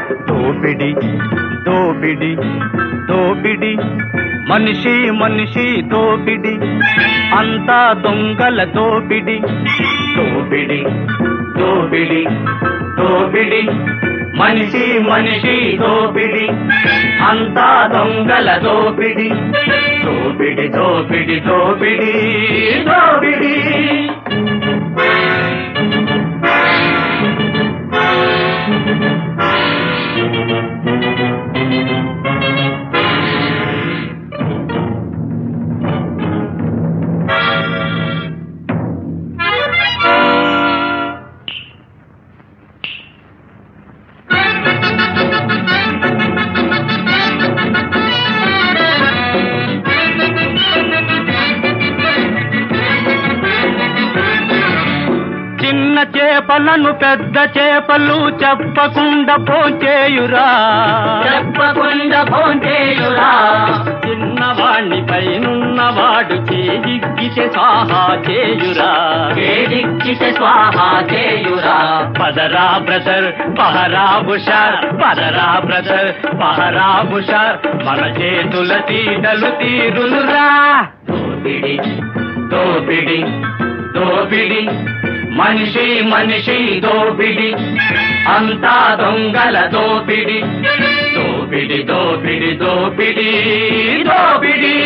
దోపిడి దోపిడి దోపిడి మనిషి మనిషి దోపిడి అంతా దొంగల దోపిడి దోపిడి దోపిడి దోపిడి మనిషి మనిషి దోపిడి అంతా దొంగల దోపిడి దోపిడి దోపిడి దోపిడి దోపిడి చిన్న చేపలను పెద్ద చేపలు చెప్పకుండా పోచేయురా చెప్పకుండా భోంచేయురా చిన్నవాణ్ణి పైనున్నవాడు చేజిక్కితే సాహా చేయురా వేదిక్కితే స్వాహా చేయురా పదరా బ్రదర్ పహరా బుషార్ పదరా బ్రదర్ పహరా బుషార్ మన చేతుల తీటలు తీరునురా దోపిడి దోపిడి దోపిడి మనిషి మనిషి దోపిడి అంతా దొంగల దోపిడి దోపిడి దోపిడి దోపిడి దోపిడి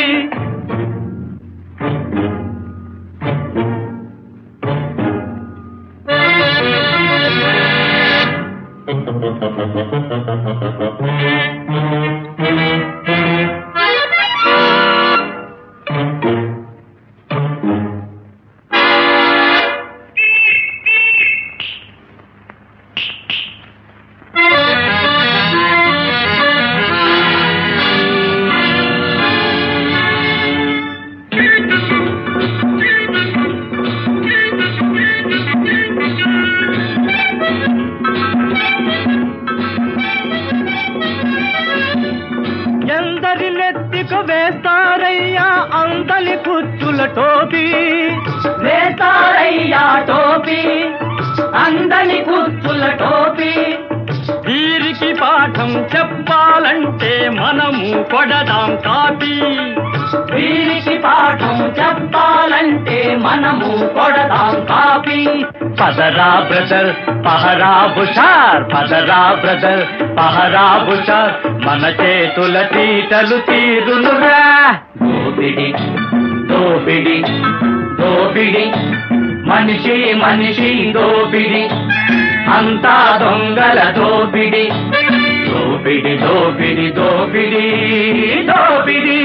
ఎందరి నెత్తికు వేస్తారయ్యా అందలి కుచ్చుల టోపీ వేస్తారయ్యా టోపీ అందని కుచ్చుల టోపీ వీరికి పాఠం చెప్పాలంటే మనము కొడదాం కాపీ వీరికి పాఠం చెప్పాలంటే మనము కొడదాం కాపీ పదరా బ్రదర్ పహరా బుషార్ పదరా బ్రదర్ పహరా బుషార్ మన చేతుల తీటలు తీరునురా దోపిడి దోపిడి దోపిడి మనిషి మనిషి దోపిడి అంతా దొంగల దోపిడి దోపిడి దోపిడి దోపిడి దోపిడి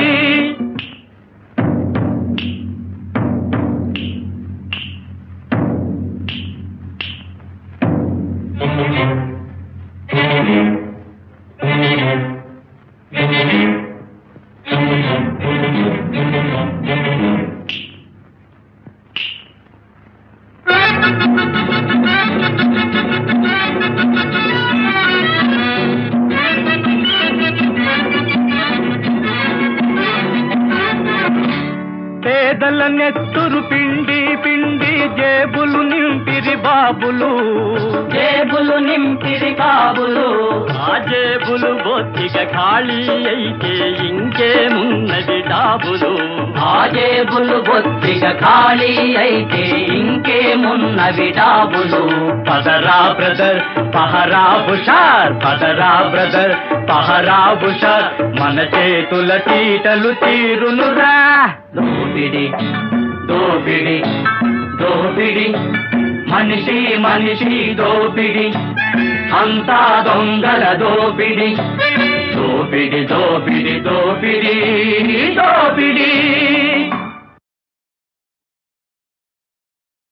పేదల నెత్తురు పిండి పిండి జేబులు నింపిరి బాబులు జేబులు నింపిరి కాబులు ఆ జేబులు బొత్తిగా ఖాళీ అయితే ఇంకేమున్నది డాబులు ఆ జేబులు బొత్తిగా ఖాళీ అయితే ఇంకేమున్నవి డాబులు పదరా బ్రదర్ పహరా బుషార్ పదరా బ్రదర్ పహరా బుషార్ మన చేతుల తీటలు తీరునురా దోపిడి దోపిడి దోపిడి మనిషి మనిషి దోపిడి అంతా దొంగల దోపిడి దోపిడి దోపిడి దోపిడి దోపిడి